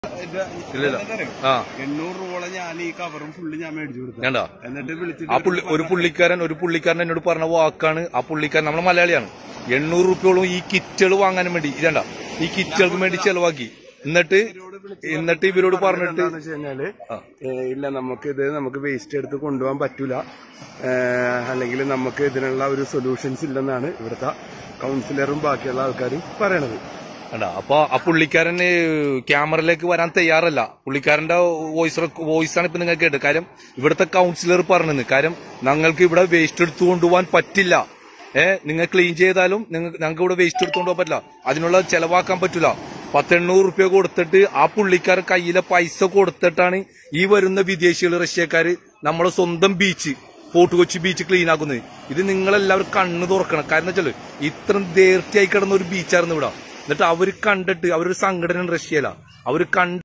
ഇല്ലല്ല ആ എണ്ണൂറ് രൂപ ഞാൻ ഈ കവറും ഫുള്ള് ഞാൻ മേടിച്ചു കൊടുത്തു കണ്ടോ എന്നിട്ട് ആ വിളിച്ചിട്ട് പുള്ളി ഒരു പുള്ളിക്കാരൻ ഒരു പുള്ളിക്കാരൻ എന്നോട് പറഞ്ഞ വാക്കാണ് ആ പുള്ളിക്കാരൻ നമ്മളെ മലയാളിയാണ് എണ്ണൂറ് റുപ്യോളം ഈ കിറ്റുകൾ വാങ്ങാനും വേണ്ടി ഇതണ്ട ഈ കിറ്റുകൾക്ക് വേണ്ടി ചെലവാക്കി എന്നിട്ട് എന്നിട്ട് ഇവരോട് പറഞ്ഞിട്ട് എന്താന്ന് വെച്ച് കഴിഞ്ഞാല് ഏ, ഇല്ല നമുക്ക് ഇത് നമുക്ക് വേസ്റ്റ് എടുത്ത് കൊണ്ടുപോകാൻ പറ്റൂല അല്ലെങ്കിൽ നമുക്ക് ഇതിനുള്ള ഒരു സൊല്യൂഷൻസ് ഇല്ലെന്നാണ് ഇവിടുത്തെ കൗൺസിലറും ബാക്കിയുള്ള ആൾക്കാരും പറയണത് കണ്ട അപ്പൊ ആ പുള്ളിക്കാരൻ ക്യാമറയിലേക്ക് വരാൻ തയ്യാറല്ല പുള്ളിക്കാരന്റെ വോയിസ് വോയിസ് ആണ് ഇപ്പൊ നിങ്ങൾക്ക് കേട്ടത് കാര്യം ഇവിടുത്തെ കൗൺസിലർ പറഞ്ഞത് കാര്യം ഞങ്ങൾക്ക് ഇവിടെ വേസ്റ്റ് എടുത്തു കൊണ്ടുപോകാൻ പറ്റില്ല ഏ നിങ്ങൾ ക്ലീൻ ചെയ്താലും നിങ്ങൾക്ക് ഞങ്ങൾക്ക് ഇവിടെ വേസ്റ്റ് എടുത്തു കൊണ്ടുപോകാൻ പറ്റില്ല അതിനുള്ള ചെലവാക്കാൻ പറ്റില്ല പത്തെണ്ണൂറ് റുപ്യ കൊടുത്തിട്ട് ആ പുള്ളിക്കാരൻ കയ്യിലെ പൈസ കൊടുത്തിട്ടാണ് ഈ വരുന്ന വിദേശികൾ റഷ്യക്കാര് നമ്മുടെ സ്വന്തം beach Fort Kochi beach clean ആക്കുന്നത് ഇത് നിങ്ങളെല്ലാവരും കണ്ണ് തുറക്കണം കാരണം വെച്ചാല് ഇത്രയും നേർത്തിയായി കിടന്ന ഒരു ബീച്ചായിരുന്നു ഇവിടെ എന്നിട്ട് അവര് കണ്ടിട്ട് അവരൊരു സംഘടന റഷ്യയില അവര് കണ്ട്